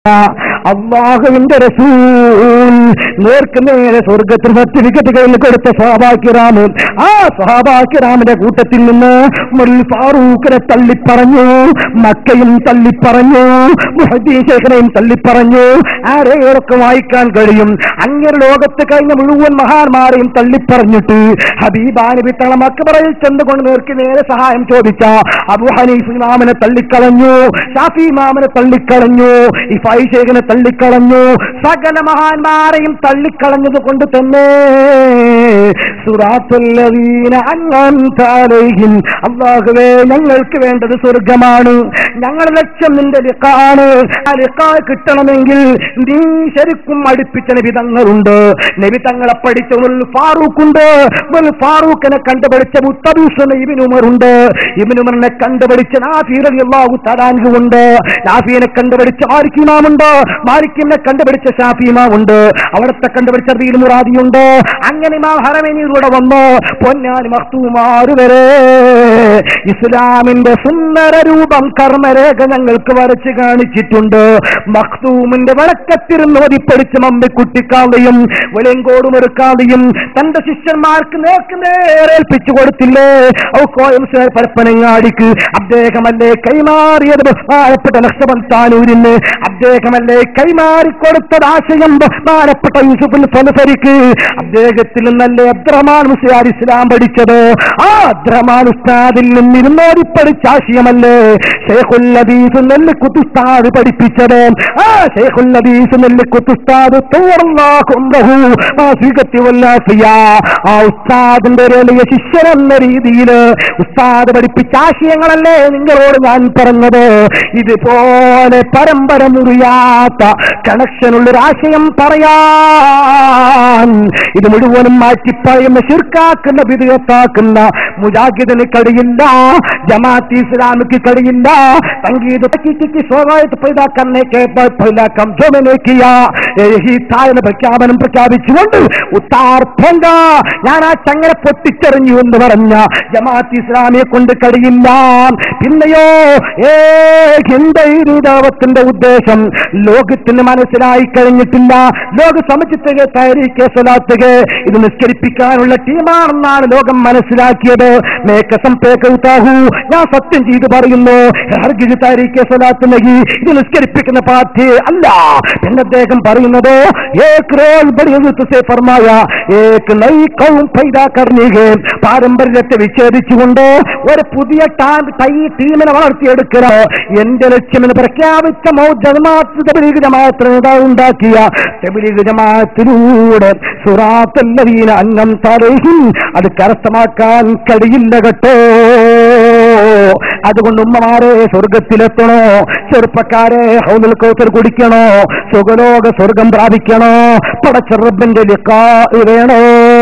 അള്ളാഹുവിന്റെ റസൂൽ നേർക്ക് നേരെ സ്വർഗത്തിന് സർട്ടിഫിക്കറ്റ് കയ്യിൽ കൊടുത്ത സഹാബാക്കിറാമ് ആ സഹാബാക്കിറാമിന്റെ കൂട്ടത്തിൽ നിന്ന് മുൽ ഫാറൂഖിനെ തള്ളിപ്പറഞ്ഞു മക്കയും തള്ളിപ്പറഞ്ഞു മുഹദ്ദീൻ ശേഖനെയും തള്ളിപ്പറഞ്ഞു ആരെയൊക്കെ വായിക്കാൻ കഴിയും അങ്ങനെ ലോകത്ത് കഴിഞ്ഞ മുഴുവൻ മഹാന്മാരെയും തള്ളിപ്പറഞ്ഞിട്ട് ഹബീബാനബി തളം അക്ബറയിൽ ചെന്നുകൊണ്ട് നേർക്ക് നേരെ സഹായം ചോദിച്ച അബു ഹനീഫ് ഇമാമിനെ തള്ളിക്കളഞ്ഞു ഷാഫി ഇമാമിനെ തള്ളിക്കളഞ്ഞു ഇഫായി ശേഖനെ തള്ളിക്കളഞ്ഞു സകല മഹാന്മാരെയും തള്ളിക്കളഞ്ഞത് കൊണ്ട് തന്നെ സുറാത്തുല്ലവീന അല്ലാഹും അള്ളാഹുവേ ഞങ്ങൾക്ക് വേണ്ടത് സ്വർഗമാണ് ഞങ്ങളുടെ ലക്ഷ്യം നിന്റെ ലിക്കാണ് ആ ലിക്കാ കിട്ടണമെങ്കിൽ നീ ശരിക്കും അടുപ്പിച്ച നബിതങ്ങളുണ്ട് നബിതങ്ങളെ പഠിച്ച ഒരു ഫാറൂഖുണ്ട് ഒരു ഫാറൂഖിനെ കണ്ടുപിടിച്ച മുത്തബൂസന ഇബിൻ ഉമറുണ്ട് ഇബിൻ ഉമറിനെ കണ്ടുപിടിച്ച നാഫീർ അള്ളാഹു തലാൻഹുണ്ട് നാഫിയെ കണ്ടുപിടിച്ച മാലിക് ഇമാമുണ്ട് മാലിക്കിനെ കണ്ടുപിടിച്ച ഷാഫി ഇമാമുണ്ട് അവിടത്തെ കണ്ടുപിടിച്ച റീൽ മുറാദിയുണ്ട് അങ്ങനെ ഇമാം ഹറമേനിയിലൂടെ വന്നു പൊന്നാനി മഖ്തൂമാര് വരെ ഇസ്ലാമിന്റെ സുന്ദര രൂപം കർമ്മരേഖ ഞങ്ങൾക്ക് വരച്ച് കാണിച്ചിട്ടുണ്ട് മഖ്തൂമിന്റെ വഴക്കത്തിരുന്ന് വതിപ്പടിച്ച് മമ്മിക്കുട്ടിക്കാതെയും വെളിയങ്കോടും എടുക്കാതെയും തന്റെ ശിഷ്യന്മാർക്ക് നേർക്ക് നേരേൽപ്പിച്ചു കൊടുത്തില്ലേ ഔ കോയം പരപ്പനങ്ങാടിക്ക് അദ്ദേഹമല്ലേ കൈമാറിയത് ബഹുമാനപ്പെട്ട ലക്ഷമൻ താനൂരിന് അദ്ദേഹമല്ലേ കൈമാറിക്കൊടുത്തത് ആശയം ബഹുമാനപ്പെട്ട യൂസുഫിൻ ഫലസരിക്ക് അദ്ദേഹത്തിൽ നിന്നല്ലേ അബ്ദുറഹ്മാൻ മുസ്ലിയാർ ഇസ്ലാം പഠിച്ചത് ആ അബ്ദുറഹ്മാൻ ഉസ്താദിൽ നിന്നിരുന്നോടി പഠിച്ച ആശയമല്ലേ ഷെയ്ഖുൽ ഹദീസ് നെല്ല് കുത്തുസ്താദ് പഠിപ്പിച്ചത് ആ ഷെയ്ഖുൽ ഹദീസ് നെല്ല് കുത്തുസ്താദ് ആ ഉസ്താദിന്റെ ഒരു വലിയ ശിഷ്യൻ എന്ന രീതിയിൽ ഉസ്താദ് പഠിപ്പിച്ച ആശയങ്ങളല്ലേ നിങ്ങളോട് ഞാൻ പറഞ്ഞത് ഇതുപോലെ പരമ്പര മുറിയാത്ത കണക്ഷനുള്ളൊരു ആശയം പറയാൻ ഇത് മുഴുവനും മാറ്റിപ്പറയുന്ന ശിർക്കാക്കുന്ന വിധേയത്താക്കുന്ന മുജാഹിദിന് കഴിയില്ല ജമാഅത്ത് ഇസ്ലാമിക്ക് കഴിയില്ല സംഗീത की स्वागत पैदा करने के बाद पहला कमजोर ने किया यही താഴ്ന്ന പ്രഖ്യാപനം പ്രഖ്യാപിച്ചുകൊണ്ട് ഉത്താർത്ഥങ്ക ഞാൻ ആ ചങ്ങല പൊട്ടിച്ചെറിഞ്ഞു എന്ന് പറഞ്ഞ ജമാഅത്ത് ഇസ്ലാമിയെ കൊണ്ട് കഴിയില്ല പിന്നെയോ ഏ എന്റെ ഈ ദാവത്തിന്റെ ഉദ്ദേശം ലോകത്തിന് മനസ്സിലായി കഴിഞ്ഞിട്ടില്ല ലോക സമചിത്തക തയ്യാറിക്കെ സ്വലാത്തുക ഇത് നിസ്കരിപ്പിക്കാനുള്ള ടീമാണെന്നാണ് ലോകം മനസ്സിലാക്കിയത് മേക്കസം പേക്കൗത്താഹു ഞാൻ സത്യം ചെയ്ത് പറയുന്നു ഹർഗിജ് താരീഖെ സ്വലാത്ത് നഹി ഇത് നിസ്കരിപ്പിക്കുന്ന പാർട്ടി അല്ല എന്ന് അദ്ദേഹം പറയുന്നത് ഏക് റോൾ ബड़ी इज्जत से फरमाया एक नई कौम पैदा करने के പാരമ്പര്യത്തെ വിച്ഛേദിച്ചുകൊണ്ട് ഒരു പുതിയ ടാ- തൈ ടീമിനെ വളർത്തിയെടുക്കുക എന്റെ ലക്ഷ്യമെന്ന് പ്രഖ്യാപിച്ച മൗ ജമാഅത്ത് തബ്ലീഗ് ജമാഅത്ത് നേതാവ് ഉണ്ടാക്കിയ തബ്ലീഗ് ജമാഅത്തിലൂടെ സുറാത്തല്ലവീന അന്നം തലഹിൻ അത് കരസ്ഥമാക്കാൻ കഴിയില്ല കേട്ടോ അതുകൊണ്ട് ഉമ്മമാരെ സ്വർഗത്തിലെത്തണോ ചെറുപ്പക്കാരെ ഹൗലുൽ കൗത്തർ കുടിക്കണോ സുഖലോക സ്വർഗം പ്രാപിക്കണോ പടച്ചെറുബിന്റെ ലിക്കാ വേണോ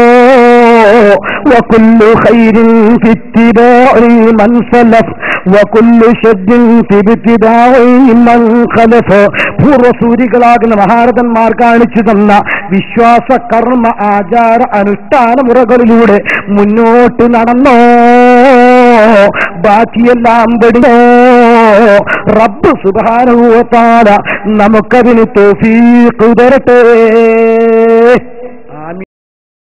وكل خير في اتباع من سلف وكل شد في ابتداع من خلف പൂർവസൂരികളാകുന്ന മഹാരഥന്മാർ കാണിച്ചു തന്ന വിശ്വാസ കർമ്മ ആചാര അനുഷ്ഠാന മുറകളിലൂടെ മുന്നോട്ട് നടന്നോ ബാക്കിയെല്ലാം വെടിഞ്ഞോ റബ്ബ് സുബാനുവത്താല നമുക്കതിന് തോഫീക്ക് തരട്ടെ